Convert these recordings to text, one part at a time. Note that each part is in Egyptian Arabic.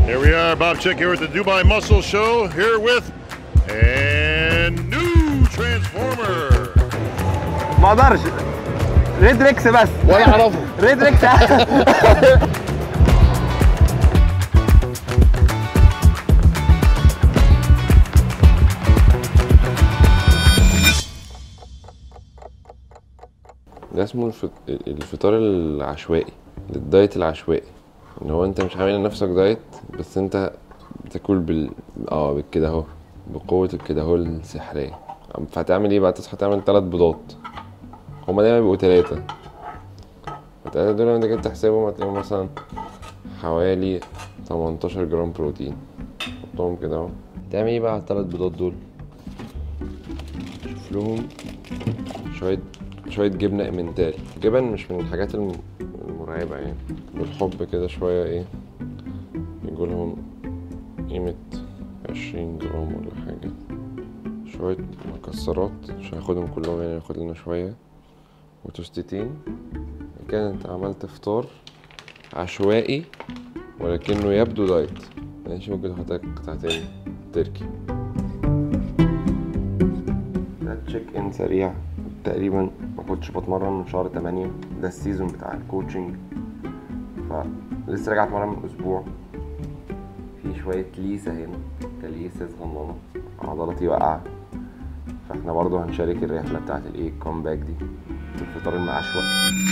Here we are, Bob Chick here at the Dubai Muscle Show, here with and new Transformer. ما اقدرش ريد ريكس بس ولا اعرفه ريد ريكس ده اسمه الفط... الفطار العشوائي الدايت العشوائي ان هو انت مش عامل لنفسك دايت بس انت بتاكل بال اه بالكده اهو بقوة الكده اهو السحرية فهتعمل ايه بقى تصحى تعمل تلات بيضات هما دايما بيبقوا تلاتة التلاتة دول لما انت جيت تحسبهم هتلاقيهم مثلا حوالي 18 جرام بروتين حطهم كده اهو تعمل ايه بقى على التلات بيضات دول شوف لهم شوية شوية جبنة إمنتال جبن مش من الحاجات الم- المرعبة يعني بالحب كده شوية ايه يجولهم قيمة عشرين جرام ولا حاجة شوية مكسرات مش هاخدهم كلهم يعني هاخد لنا شوية وتوستتين كده انت عملت فطار عشوائي ولكنه يبدو دايت ماشي ممكن احط لك قطعتين تركي ده تشيك ان سريع تقريبا ما كنتش بتمرن من شهر 8 ده السيزون بتاع الكوتشنج فلسه راجع اتمرن من اسبوع في شوية ليسة هنا تليسة صغننة عضلاتي واقعة فاحنا برضو هنشارك الرحلة بتاعت الايه الكومباك دي في الفطار المعشوق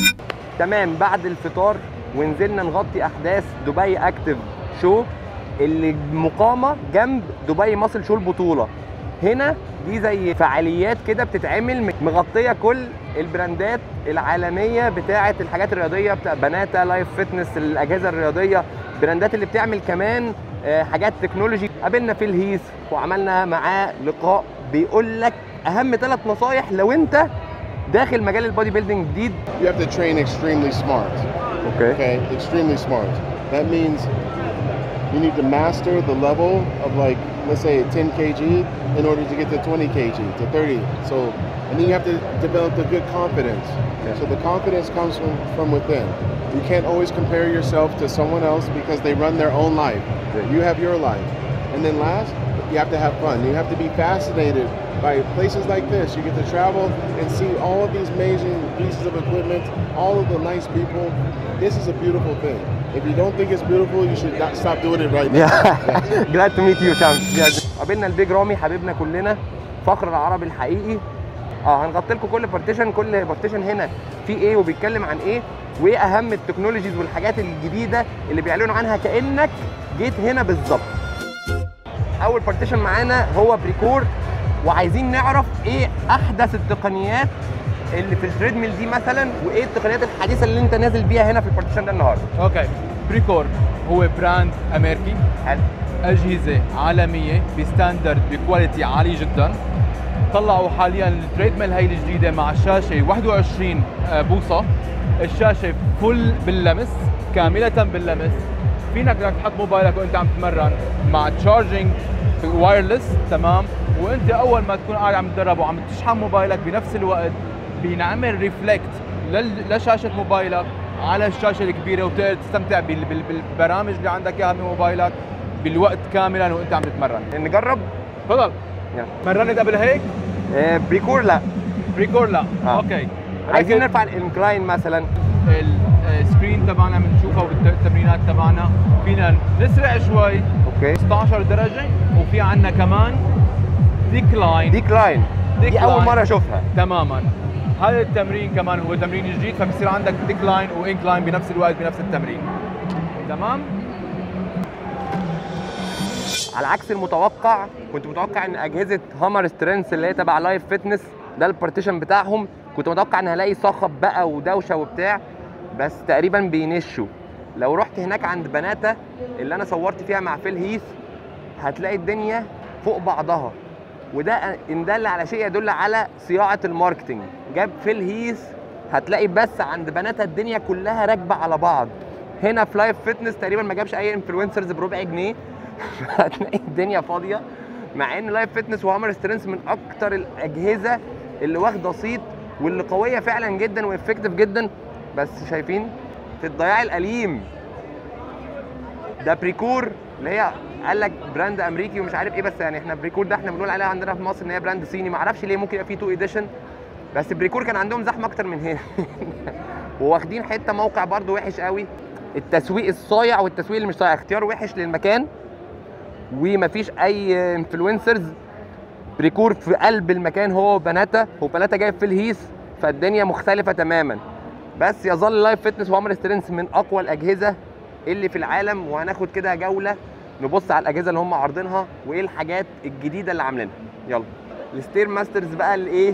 تمام بعد الفطار ونزلنا نغطي احداث دبي اكتف شو اللي مقامه جنب دبي ماسل شو البطوله هنا دي زي فعاليات كده بتتعمل مغطيه كل البراندات العالميه بتاعه الحاجات الرياضيه بتاع بناتا لايف فيتنس الاجهزه الرياضيه براندات اللي بتعمل كمان آه، حاجات تكنولوجي قابلنا في الهيس وعملنا معاه لقاء بيقول لك اهم ثلاث نصايح لو انت داخل مجال البودي بيلدينج جديد You have to train extremely smart. اوكي Okay, extremely smart. That means you need to master the level of like, let's say 10 kg in order to get to 20 kg to 30. So, and then you have to develop the good confidence. So the confidence comes from, from within. You can't always compare yourself to someone else because they run their own life. You have your life. And then last, you have to have fun. You have to be fascinated by places like this. You get to travel and see all of these amazing pieces of equipment, all of the nice people. This is a beautiful thing. If you don't think it's beautiful, you should not stop doing it right now. جلاد تو ميت يو شامس قابلنا البيج رامي حبيبنا كلنا فخر العرب الحقيقي اه هنغطي لكم كل بارتيشن كل بارتيشن هنا فيه ايه وبيتكلم عن ايه وايه اهم التكنولوجيز والحاجات الجديده اللي بيعلنوا عنها كانك جيت هنا بالظبط اول بارتيشن معانا هو بريكور وعايزين نعرف ايه احدث التقنيات اللي في التريدميل دي مثلا وايه التقنيات الحديثه اللي انت نازل بيها هنا في البارتيشن ده النهارده اوكي بريكور هو براند امريكي حلو اجهزه عالميه بستاندرد بكواليتي عالي جدا طلعوا حاليا التريد ميل هاي الجديده مع شاشه 21 بوصه الشاشه فل باللمس كامله باللمس فينك انك تحط موبايلك وانت عم تتمرن مع تشارجنج وايرلس تمام وانت اول ما تكون قاعد عم تدرب وعم تشحن موبايلك بنفس الوقت بينعمل ريفلكت لشاشه موبايلك على الشاشه الكبيره وتقدر تستمتع بال- بال- بالبرامج اللي عندك اياها من موبايلك بالوقت كاملا وانت عم تتمرن نجرب تفضل يلا. مرنت قبل هيك آه، بريكور لا بريكور لا آه. اوكي عايزين ولكن نرفع الانكلاين مثلا السكرين تبعنا بنشوفها بالتمرينات تبعنا فينا نسرع شوي اوكي 16 درجه وفي عندنا كمان ديكلاين ديكلاين دي Decline. اول مره اشوفها تماما هذا التمرين كمان هو تمرين جديد فبصير عندك ديكلاين وانكلاين بنفس الوقت بنفس التمرين تمام على عكس المتوقع كنت متوقع ان اجهزه هامر سترينث اللي هي تبع لايف فيتنس ده البارتيشن بتاعهم كنت متوقع ان هلاقي صخب بقى ودوشه وبتاع بس تقريبا بينشوا لو رحت هناك عند بناتا اللي انا صورت فيها مع فيل هيث هتلاقي الدنيا فوق بعضها وده ان دل على شيء يدل على صياعه الماركتنج جاب فيل هيث هتلاقي بس عند بناتا الدنيا كلها راكبه على بعض هنا في لايف فيتنس تقريبا ما جابش اي انفلونسرز بربع جنيه هتلاقي الدنيا فاضيه مع ان لايف فيتنس وهامر سترينث من اكتر الاجهزه اللي واخده صيت واللي قويه فعلا جدا وافكتيف جدا بس شايفين في الضياع الاليم ده بريكور اللي هي قال لك براند امريكي ومش عارف ايه بس يعني احنا بريكور ده احنا بنقول عليها عندنا في مصر ان هي براند صيني ما اعرفش ليه ممكن يبقى فيه تو اديشن بس بريكور كان عندهم زحمه اكتر من هنا وواخدين حته موقع برضو وحش قوي التسويق الصايع والتسويق اللي مش صايع اختيار وحش للمكان ومفيش اي انفلونسرز بريكور في قلب المكان هو وبناتا وبناتا جايب في الهيس فالدنيا مختلفه تماما بس يظل لايف فيتنس وعمر سترينث من اقوى الاجهزه اللي في العالم وهناخد كده جوله نبص على الاجهزه اللي هم عارضينها وايه الحاجات الجديده اللي عاملينها يلا الستير ماسترز بقى الايه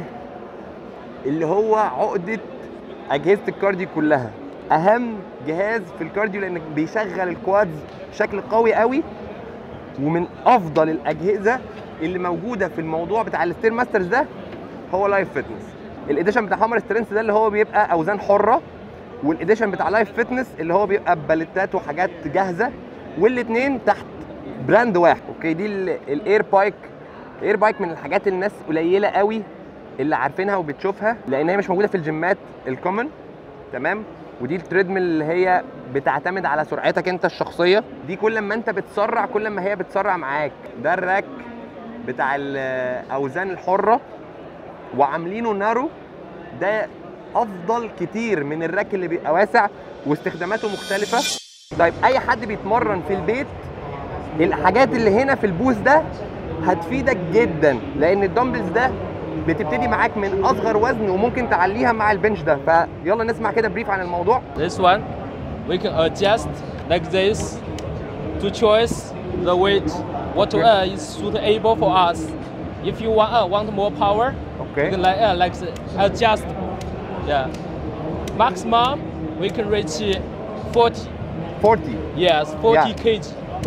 اللي هو عقده اجهزه الكارديو كلها اهم جهاز في الكارديو لان بيشغل الكوادز بشكل قوي قوي ومن افضل الاجهزه اللي موجوده في الموضوع بتاع الستير ماسترز ده هو لايف فيتنس الاديشن بتاع هامر سترينث ده اللي هو بيبقى اوزان حره والاديشن بتاع لايف فيتنس اللي هو بيبقى بباليتات وحاجات جاهزه والاثنين تحت براند واحد اوكي دي ال- الاير بايك الاير بايك من الحاجات الناس قليله قوي اللي عارفينها وبتشوفها لان هي مش موجوده في الجيمات الكومن تمام ودي التريدميل اللي هي بتعتمد على سرعتك انت الشخصيه دي كل ما انت بتسرع كل ما هي بتسرع معاك ده الراك بتاع الاوزان الحره وعاملينه نارو ده افضل كتير من الراك اللي بيبقى واسع واستخداماته مختلفه طيب اي حد بيتمرن في البيت الحاجات اللي هنا في البوث ده هتفيدك جدا لان الدمبلز ده بتبتدي معاك من اصغر وزن وممكن تعليها مع البنش ده فيلا نسمع كده بريف عن الموضوع This one, we can adjust like this to choose the weight what uh, is suitable for us. If you want uh, want more power, you اوكي can like uh, like the- adjust. Yeah. Maximum we can reach 40. 40 Yes, 40 Yeah. kg.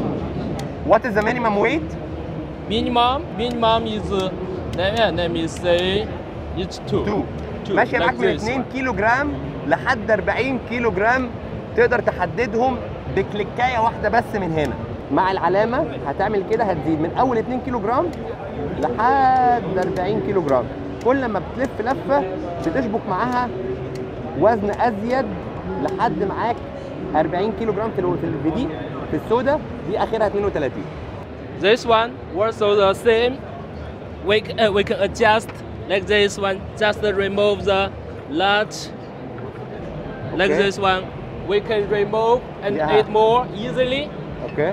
what is the minimum weight Minimum minimum is uh, let, uh, let me say it's two. 2 Two, ماشيه like معاك من this 2 one. كيلو جرام لحد 40 كيلو جرام تقدر تحددهم بكليكايه واحده بس من هنا مع العلامه هتعمل كده هتزيد من اول 2 كيلو جرام لحد 40 كيلو جرام كل ما بتلف لفه بتشبك معاها وزن ازيد لحد معاك 40 كيلو جرام في الو- في ال- في دي في السودا دي اخرها 32 This one also the same. We, c- uh, we can adjust like this one. Just remove the large. Like Okay. this one. We can remove and Yeah. eat more easily اوكي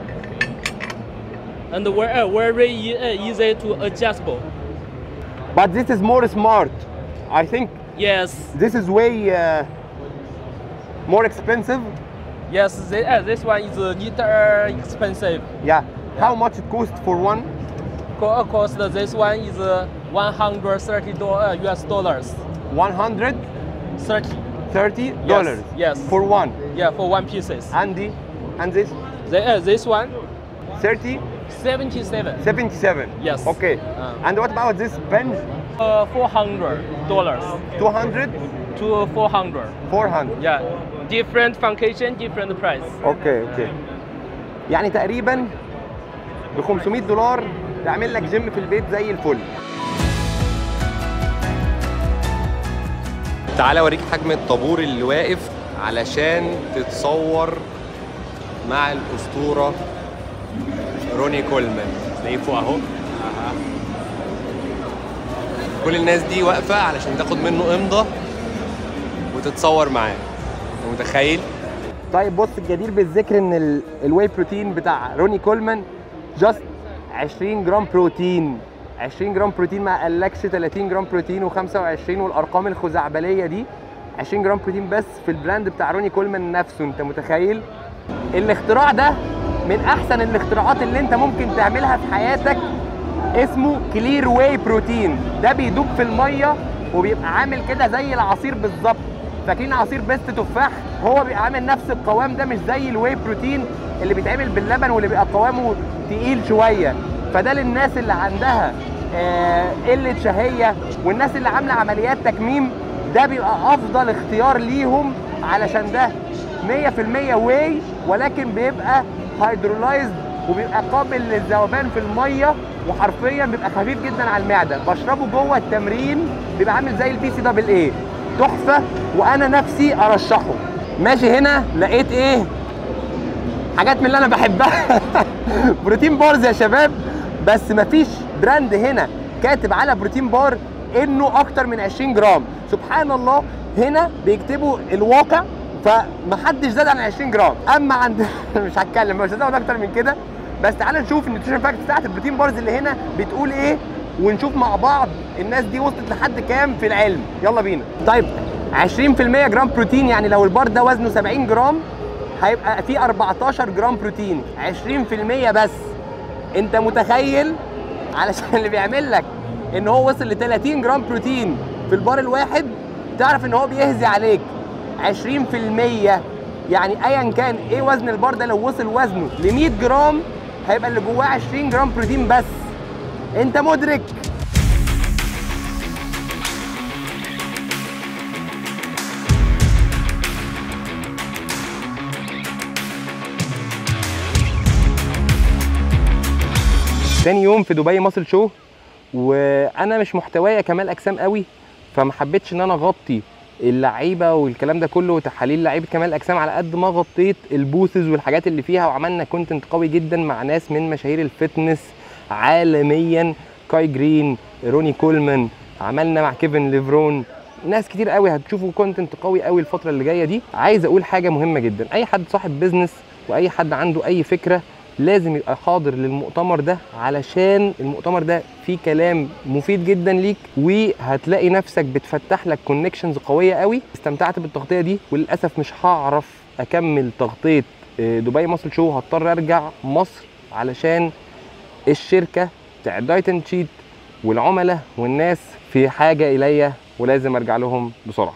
and very, uh, very e- uh, easy to adjustable. but this is more smart I think Yes, this is way uh, more expensive yes. This, uh, this one is a little expensive. Yeah. How much it cost for one? Co- Of course, this one is uh, 130 do- uh, US dollars. 130 30. dollars. yes. For one. Yeah, for one pieces. And the and this The, uh, this one, 30 77. 77. Yes. Okay. Uh. And what about this bench? Uh, 400 dollars 200 to 400. 400. Yeah, different function, different price. اوكي اوكي. يعني تقريبا ب 500 دولار تعمل لك جيم في البيت زي الفل. تعالى اوريك حجم الطابور اللي واقف علشان تتصور مع الاسطوره روني كولمان تلاقيه فوق اهو كل الناس دي واقفه علشان تاخد منه امضه وتتصور معاه أنت متخيل طيب بص الجدير بالذكر ان ال- الواي بروتين بتاع روني كولمان جاست 20 جرام بروتين 20 جرام بروتين ما قالكش 30 جرام بروتين و25 والارقام الخزعبليه دي 20 جرام بروتين بس في البراند بتاع روني كولمان نفسه انت متخيل الاختراع ده من احسن الاختراعات اللي انت ممكن تعملها في حياتك اسمه كلير واي بروتين ده بيدوب في الميه وبيبقى عامل كده زي العصير بالظبط فاكرين عصير بيست تفاح هو بيبقى عامل نفس القوام ده مش زي الواي بروتين اللي بيتعمل باللبن واللي بيبقى قوامه تقيل شويه فده للناس اللي عندها آه، قله شهيه والناس اللي عامله عمليات تكميم ده بيبقى افضل اختيار ليهم علشان ده 100% واي ولكن بيبقى هيدرولايزد وبيبقى قابل للذوبان في الميه وحرفيا بيبقى خفيف جدا على المعده بشربه جوه التمرين بيبقى عامل زي البي سي دبل ايه تحفه وانا نفسي ارشحه ماشي هنا لقيت ايه حاجات من اللي انا بحبها بروتين بارز يا شباب بس مفيش براند هنا كاتب على بروتين بار انه اكتر من 20 جرام سبحان الله هنا بيكتبوا الواقع فمحدش زاد عن 20 جرام اما عند مش هتكلم مش هزود اكتر من كده بس تعال نشوف النيوتريشن فاكت بتاعت البروتين بارز اللي هنا بتقول ايه ونشوف مع بعض الناس دي وصلت لحد كام في العلم يلا بينا طيب 20% جرام بروتين يعني لو البار ده وزنه 70 جرام هيبقى فيه 14 جرام بروتين 20% بس انت متخيل علشان اللي بيعمل لك ان هو وصل ل 30 جرام بروتين في البار الواحد تعرف ان هو بيهزي عليك 20% يعني ايا كان ايه وزن البار ده لو وصل وزنه ل 100 جرام هيبقى اللي جواه 20 جرام بروتين بس انت مدرك تاني يوم في دبي ماسل شو وانا مش محتوايا كمال اجسام قوي فما حبيتش ان انا اغطي اللعيبه والكلام ده كله وتحاليل لعيبه كمال اجسام على قد ما غطيت البوثز والحاجات اللي فيها وعملنا كونتنت قوي جدا مع ناس من مشاهير الفتنس عالميا كاي جرين روني كولمان عملنا مع كيفن ليفرون ناس كتير قوي هتشوفوا كونتنت قوي قوي الفتره اللي جايه دي عايز اقول حاجه مهمه جدا اي حد صاحب بيزنس واي حد عنده اي فكره لازم يبقى حاضر للمؤتمر ده علشان المؤتمر ده فيه كلام مفيد جدا ليك وهتلاقي نفسك بتفتح لك كونكشنز قويه قوي استمتعت بالتغطيه دي وللاسف مش هعرف اكمل تغطيه آه، دبي مصر شو هضطر ارجع مصر علشان الشركه بتاع دايت اند شيت والعملاء والناس في حاجه اليا ولازم ارجع لهم بسرعه